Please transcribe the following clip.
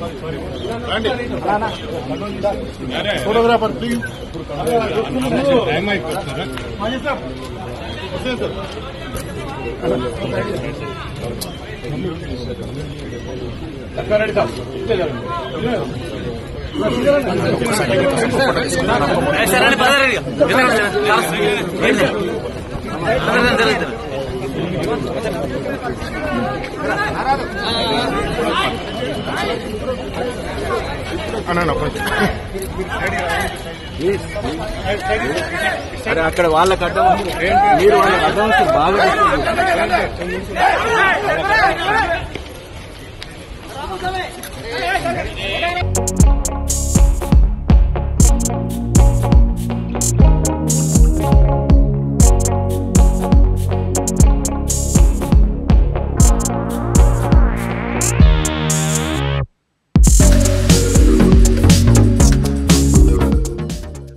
Photographer please అన్న కొంచెం అరే అక్కడ వాళ్ళకి అడ్డం మీరు వాళ్ళకి అడ్డం వస్తే బాగా డిస్టర్బ్ చేస్తారు.